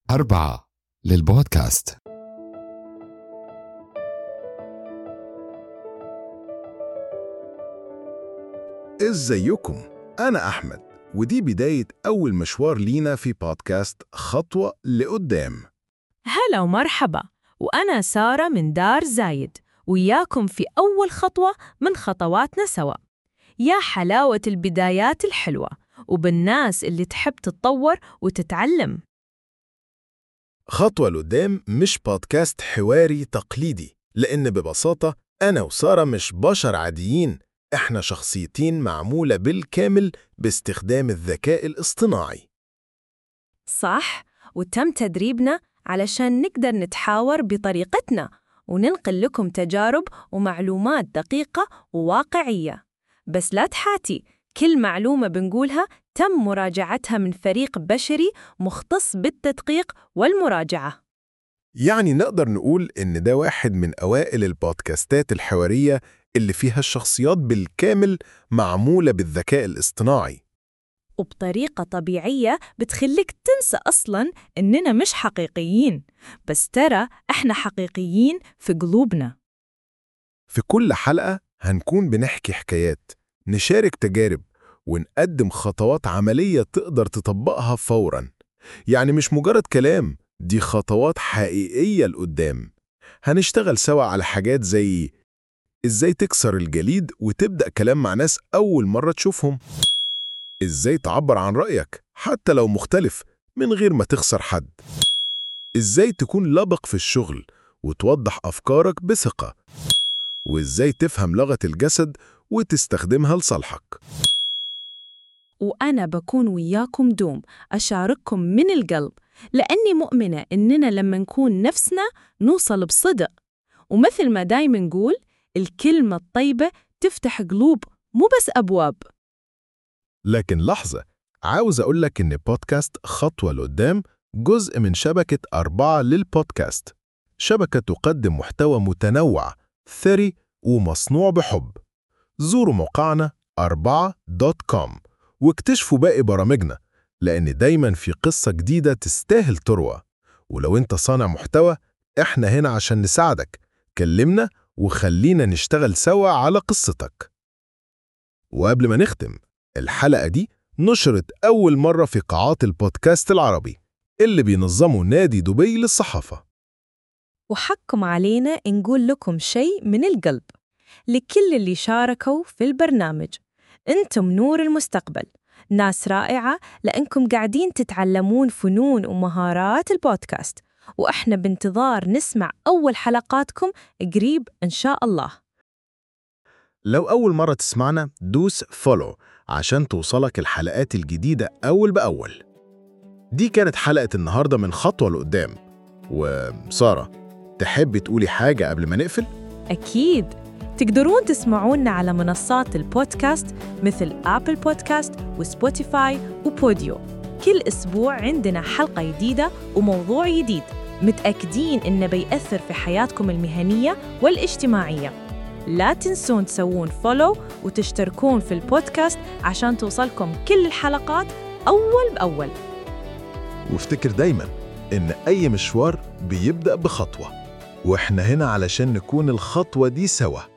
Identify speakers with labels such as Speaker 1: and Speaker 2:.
Speaker 1: أربعة للبودكاست
Speaker 2: ازيكم انا احمد ودي بداية اول مشوار لينا في بودكاست خطوة لقدام
Speaker 3: هلا ومرحبا وأنا سارة من دار زايد وياكم في أول خطوة من خطواتنا سوا يا حلاوة البدايات الحلوة وبالناس اللي تحب تتطور وتتعلم
Speaker 2: خطوة لقدام مش بودكاست حواري تقليدي لأن ببساطة أنا وسارة مش بشر عاديين إحنا شخصيتين معمولة بالكامل باستخدام الذكاء الاصطناعي
Speaker 3: صح وتم تدريبنا علشان نقدر نتحاور بطريقتنا وننقل لكم تجارب ومعلومات دقيقة وواقعية بس لا تحاتي كل معلومة بنقولها تم مراجعتها من فريق بشري مختص بالتدقيق والمراجعة
Speaker 2: يعني نقدر نقول إن ده واحد من أوائل البودكاستات الحوارية اللي فيها الشخصيات بالكامل معمولة بالذكاء الاصطناعي
Speaker 3: وبطريقة طبيعية بتخليك تنسى أصلاً إننا مش حقيقيين بس ترى إحنا حقيقيين في قلوبنا
Speaker 2: في كل حلقة هنكون بنحكي حكايات نشارك تجارب ونقدم خطوات عملية تقدر تطبقها فوراً يعني مش مجرد كلام دي خطوات حقيقية لقدام هنشتغل سوا على حاجات زي إزاي تكسر الجليد وتبدأ كلام مع ناس أول مرة تشوفهم إزاي تعبر عن رأيك حتى لو مختلف من غير ما تخسر حد إزاي تكون لبق في الشغل وتوضح أفكارك بثقة وإزاي تفهم لغة الجسد وتستخدمها لصالحك
Speaker 3: وأنا بكون وياكم دوم أشارككم من القلب لأني مؤمنة إننا لما نكون نفسنا نوصل بصدق ومثل ما دايما نقول الكلمة الطيبة تفتح قلوب مو بس أبواب
Speaker 2: لكن لحظة عاوز أقول لك إن بودكاست خطوة لقدام جزء من شبكة أربعة للبودكاست شبكة تقدم محتوى متنوع ثري ومصنوع بحب زوروا موقعنا أربعة دوت كوم واكتشفوا باقي برامجنا لأن دايما في قصة جديدة تستاهل تروى ولو أنت صانع محتوى إحنا هنا عشان نساعدك كلمنا وخلينا نشتغل سوا على قصتك وقبل ما نختم الحلقة دي نشرت أول مرة في قاعات البودكاست العربي اللي بينظمه نادي دبي للصحافة
Speaker 3: وحقكم علينا نقول لكم شيء من القلب لكل اللي شاركوا في البرنامج أنتم نور المستقبل ناس رائعة لأنكم قاعدين تتعلمون فنون ومهارات البودكاست وإحنا بانتظار نسمع أول حلقاتكم قريب إن شاء الله
Speaker 2: لو أول مرة تسمعنا دوس فولو عشان توصلك الحلقات الجديدة أول بأول دي كانت حلقة النهاردة من خطوة لقدام وسارة تحبي تقولي حاجة قبل ما نقفل؟
Speaker 3: أكيد تقدرون تسمعونا على منصات البودكاست مثل أبل بودكاست وسبوتيفاي وبوديو كل أسبوع عندنا حلقة جديدة وموضوع جديد متأكدين إنه بيأثر في حياتكم المهنية والاجتماعية لا تنسون تسوون فولو وتشتركون في البودكاست عشان توصلكم كل الحلقات أول بأول
Speaker 2: وافتكر دايما إن أي مشوار بيبدأ بخطوة وإحنا هنا علشان نكون الخطوة دي سوا